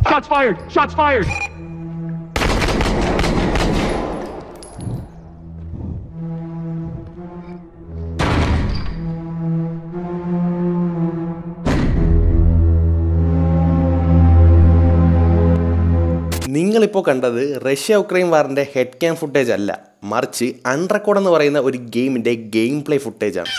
Shots fired! Shots fired! നിങ്ങളിപ്പോൾ കണ്ടത് Russia Ukraine വാറിൻ്റെ ഹെഡ് ക്യാം ഫുട്ടേജ് അല്ല മറിച്ച് അൺറെക്കോർഡ് എന്ന് പറയുന്ന ഒരു ഗെയിമിൻ്റെ ഗെയിം പ്ലേ ഫുട്ടേജാണ്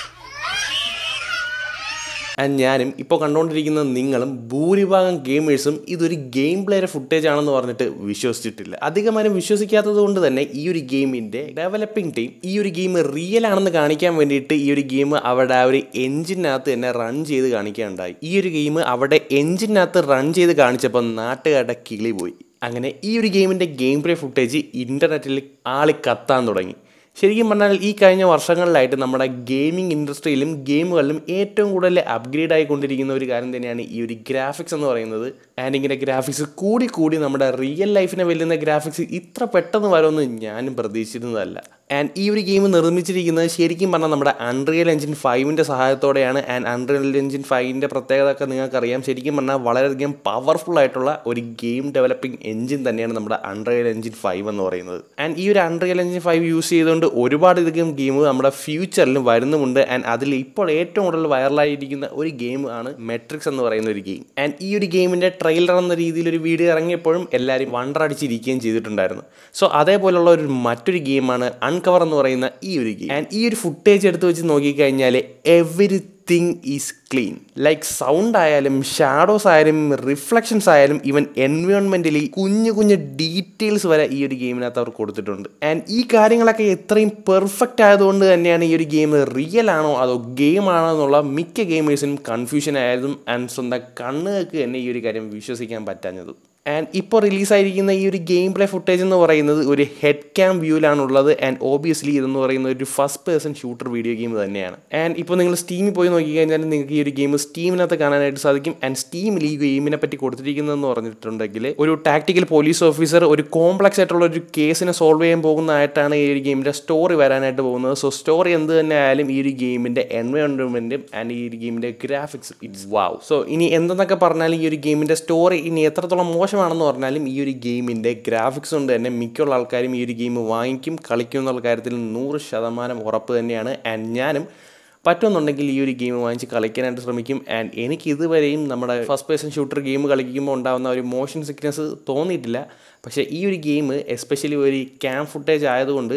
ആൻഡ് ഞാനും ഇപ്പോൾ കണ്ടുകൊണ്ടിരിക്കുന്ന നിങ്ങളും ഭൂരിഭാഗം ഗെയിമേഴ്സും ഇതൊരു ഗെയിം പ്ലേയുടെ ഫുട്ടേജ് ആണെന്ന് പറഞ്ഞിട്ട് വിശ്വസിച്ചിട്ടില്ല അധികമാരും വിശ്വസിക്കാത്തത് കൊണ്ട് തന്നെ ഈ ഒരു ഗെയിമിൻ്റെ ഡെവലപ്പിംഗ് ടീം ഈ ഒരു ഗെയിം റിയൽ ആണെന്ന് കാണിക്കാൻ വേണ്ടിയിട്ട് ഈ ഒരു ഗെയിം അവിടെ ആ ഒരു എഞ്ചിനകത്ത് തന്നെ റൺ ചെയ്ത് കാണിക്കാനുണ്ടായി ഈ ഒരു ഗെയിം അവിടെ എഞ്ചിനകത്ത് റൺ ചെയ്ത് കാണിച്ചപ്പോൾ നാട്ടുകാരുടെ കിളി പോയി അങ്ങനെ ഈ ഒരു ഗെയിമിൻ്റെ ഗെയിം പ്ലേ ഫുട്ടേജ് ഇൻ്റർനെറ്റിൽ ആളി കത്താൻ തുടങ്ങി ശരിക്കും പറഞ്ഞാൽ ഈ കഴിഞ്ഞ വർഷങ്ങളിലായിട്ട് നമ്മുടെ ഗെയിമിംഗ് ഇൻഡസ്ട്രിയിലും ഗെയിമുകളിലും ഏറ്റവും കൂടുതൽ അപ്ഗ്രേഡ് ആയിക്കൊണ്ടിരിക്കുന്ന ഒരു കാര്യം തന്നെയാണ് ഈ ഒരു ഗ്രാഫിക്സ് എന്ന് പറയുന്നത് ആൻഡ് ഇങ്ങനെ ഗ്രാഫിക്സ് കൂടി കൂടി നമ്മുടെ റിയൽ ലൈഫിനെ വെല്ലുന്ന ഗ്രാഫിക്സ് ഇത്ര പെട്ടെന്ന് വരുമെന്ന് ഞാനും പ്രതീക്ഷിച്ചിരുന്നതല്ല ആൻഡ് ഈ ഒരു ഗെയിം നിർമ്മിച്ചിരിക്കുന്നത് ശരിക്കും പറഞ്ഞാൽ നമ്മുടെ അൺറിയൽ എഞ്ചിൻ ഫൈവിൻ്റെ സഹായത്തോടെയാണ് ആൻഡ് അൺറിയൽ എഞ്ചിൻ ഫൈവിൻ്റെ പ്രത്യേകത ഒക്കെ നിങ്ങൾക്കറിയാം ശരിക്കും പറഞ്ഞാൽ വളരെയധികം പവർഫുൾ ആയിട്ടുള്ള ഒരു ഗെയിം ഡെവലപ്പിംഗ് എഞ്ചിൻ തന്നെയാണ് നമ്മുടെ അൺറിയൽ എഞ്ചിൻ ഫൈവ് എന്ന് പറയുന്നത് ആൻഡ് ഈ ഒരു അൺറിയൽ എഞ്ചിൻ ഫൈവ് യൂസ് ചെയ്തുകൊണ്ട് ഒരുപാട് അധികം ഗെയിം നമ്മുടെ ഫ്യൂച്ചറിലും വരുന്നുമുണ്ട് ആൻഡ് അതിൽ ഇപ്പോൾ ഏറ്റവും കൂടുതൽ വൈറലായിരിക്കുന്ന ഒരു ഗെയിം ആണ് മെട്രിക്സ് എന്ന് പറയുന്ന ഒരു ഗെയിം ആൻഡ് ഈ ഒരു ഗെയിമിൻ്റെ ട്രെയിലർ എന്ന രീതിയിൽ ഒരു വീഡിയോ ഇറങ്ങിയപ്പോഴും എല്ലാവരും വണ്ടറടിച്ചിരിക്കുകയും ചെയ്തിട്ടുണ്ടായിരുന്നു സോ അതേപോലുള്ള ഒരു മറ്റൊരു ഗെയിമാണ് അൺകവർ എന്ന് പറയുന്ന ഈ ഒരു ഗെയിം ആൻഡ് ഈ ഒരു ഫുട്ടേജ് എടുത്ത് വെച്ച് നോക്കിക്കഴിഞ്ഞാൽ everything is clean like sound ആയാലും ഷാഡോസ് ആയാലും റിഫ്ലക്ഷൻസ് ആയാലും ഈവൻ എൻവയോൺമെന്റലി കുഞ്ഞു കുഞ്ഞു ഡീറ്റെയിൽസ് വരെ ഈ ഒരു ഗെയിമിനകത്ത് അവർ കൊടുത്തിട്ടുണ്ട് ആൻഡ് ഈ കാര്യങ്ങളൊക്കെ എത്രയും പെർഫെക്റ്റ് ആയതുകൊണ്ട് തന്നെയാണ് ഈ ഒരു ഗെയിം റിയൽ ആണോ അതോ ഗെയിം ആണോ എന്നുള്ള മിക്ക ഗെയിമേഴ്സിനും കൺഫ്യൂഷൻ ആയതും ആൻഡ് സ്വന്തം കണ്ണുകൾക്ക് തന്നെ ഈ ഒരു കാര്യം വിശ്വസിക്കാൻ പറ്റാഞ്ഞതും ആൻഡ് ഇപ്പോൾ റിലീസായിരിക്കുന്ന ഈ ഒരു ഗെയിം പ്ലേ ഫുട്ടേജ് എന്ന് പറയുന്നത് ഒരു ഹെഡ് ക്യാം വ്യൂവിലാണുള്ളത് ആൻഡ് ഓബിയസ്ലി ഇതെന്ന് പറയുന്ന ഒരു first person shooter video game തന്നെയാണ് ആൻഡ് ഇപ്പോൾ നിങ്ങൾ സ്റ്റീമിൽ പോയി നോക്കിക്കഴിഞ്ഞാൽ നിങ്ങൾക്ക് ഈ ഒരു ഗെയിം സ്റ്റീമിനകത്ത് കാണാനായിട്ട് സാധിക്കും ആൻഡ് സ്റ്റീമിൽ ഈ ഗെയിമിനെ പറ്റി കൊടുത്തിരിക്കുന്നതെന്ന് പറഞ്ഞിട്ടുണ്ടെങ്കിൽ ഒരു ടാക്ടിക്കൽ പോലീസ് ഓഫീസർ ഒരു കോംപ്ലക്സ് ആയിട്ടുള്ള ഒരു കേസിനെ സോൾവ് ചെയ്യാൻ പോകുന്നതായിട്ടാണ് ഈ ഒരു ഗെയിമിൻ്റെ സ്റ്റോറി വരാനായിട്ട് പോകുന്നത് സോ സ്റ്റോറി എന്ത് തന്നെ ആയാലും ഈ ഒരു ഗെയിമിൻ്റെ എൻവയോൺമെൻറ്റും ആൻഡ് ഈ ഒരു ഗെയിമിൻ്റെ ഗ്രാഫിക്സ് ഇറ്റ്സ് വാവ് സോ ഇനി എന്തെന്നൊക്കെ പറഞ്ഞാൽ ഈ ഒരു ഗെയിമിൻ്റെ സ്റ്റോറി ഇനി എത്രത്തോളം മോശമാണെന്ന് പറഞ്ഞാലും ഈ ഒരു ഗെയിമിൻ്റെ ഗ്രാഫിക്സ് കൊണ്ട് തന്നെ മിക്കുള്ള ആൾക്കാരും ഈ ഒരു ഗെയിം വാങ്ങിക്കും കളിക്കും എന്നുള്ള കാര്യത്തിൽ നൂറ് ശതമാനം ഉറപ്പ് തന്നെയാണ് ആൻഡ് ഞാനും പറ്റുമെന്നുണ്ടെങ്കിൽ ഈ ഒരു ഗെയിം വാങ്ങിച്ച് കളിക്കാനായിട്ട് ശ്രമിക്കും ആൻഡ് എനിക്ക് ഇതുവരെയും നമ്മുടെ ഫസ്റ്റ് പേഴ്സൺ ഷൂട്ടർ ഗെയിം കളിക്കുമ്പോൾ ഉണ്ടാകുന്ന ഒരു മോഷൻ സിക്നെസ് തോന്നിയിട്ടില്ല പക്ഷേ ഈ ഒരു ഗെയിം എസ്പെഷ്യലി ഒരു ക്യാം ഫുട്ടേജ് ആയതുകൊണ്ട്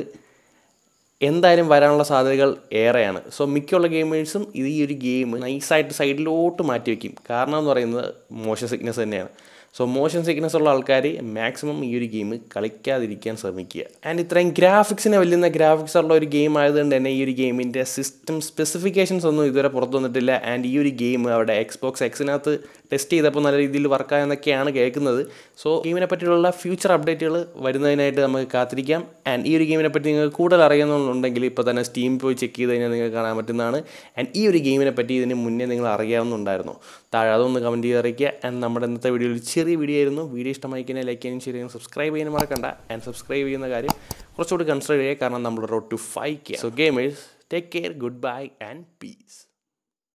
എന്തായാലും വരാനുള്ള സാധ്യതകൾ ഏറെയാണ് സോ മിക്കുള്ള ഗെയിമേഴ്സും ഇത് ഈ ഒരു ഗെയിം നൈസായിട്ട് സൈഡിലോട്ട് മാറ്റി വയ്ക്കും കാരണം എന്ന് പറയുന്നത് മോഷൻ സിക്നെസ് തന്നെയാണ് സോ മോഷൻ സിക്നെസ് ഉള്ള ആൾക്കാർ മാക്സിമം ഈ ഒരു ഗെയിം കളിക്കാതിരിക്കാൻ ശ്രമിക്കുക ആൻഡ് ഇത്രയും ഗ്രാഫിക്സിനെ വെല്ലുന്ന ഗ്രാഫിക്സ് ഉള്ള ഒരു ഗെയിം ആയതുകൊണ്ട് തന്നെ ഈ ഒരു ഗെയിമിൻ്റെ സിസ്റ്റം സ്പെസിഫിക്കേഷൻസ് ഒന്നും ഇതുവരെ പുറത്തു വന്നിട്ടില്ല ആൻഡ് ഈ ഒരു ഗെയിം അവിടെ എക്സ്ബോക്സ് എക്സിനകത്ത് ടെസ്റ്റ് ചെയ്തപ്പോൾ നല്ല രീതിയിൽ വർക്കായെന്നൊക്കെയാണ് കേൾക്കുന്നത് സോ ഗെയിമിനെ പറ്റിയുള്ള ഫ്യൂച്ചർ അപ്ഡേറ്റുകൾ വരുന്നതിനായിട്ട് നമുക്ക് കാത്തിരിക്കാം ആൻഡ് ഈ ഒരു ഗെയിമിനെ പറ്റി നിങ്ങൾക്ക് കൂടുതൽ അറിയുന്നുണ്ടെങ്കിൽ ഇപ്പോൾ തന്നെ സ്റ്റീം പോയി ചെക്ക് ചെയ്ത് കഴിഞ്ഞാൽ നിങ്ങൾക്ക് കാണാൻ പറ്റുന്നതാണ് ആൻഡ് ഈ ഒരു ഗെയിമിനെ പറ്റി ഇതിന് മുന്നേ നിങ്ങൾ അറിയാവുന്നുണ്ടായിരുന്നോ താഴെ അതൊന്ന് കമൻറ്റ് ചെയ്ത് അറിയിക്കുക ആൻഡ് നമ്മുടെ ഇന്നത്തെ വീഡിയോയിൽ ചെറിയ വീഡിയോ ആയിരുന്നു വീഡിയോ ഇഷ്ടമായി കഴിഞ്ഞാൽ ലൈക്ക് ചെയ്യാനും ഷെയർ ചെയ്യാനും സബ്സ്ക്രൈബ് ചെയ്യാനും മറക്കണ്ട ആൻഡ് സബ്സ്ക്രൈബ് ചെയ്യുന്ന കാര്യം കുറച്ചുകൂടി കൺസിഡർ ചെയ്യുക കാരണം നമ്മൾ road to five K so gamers take care good bye and piece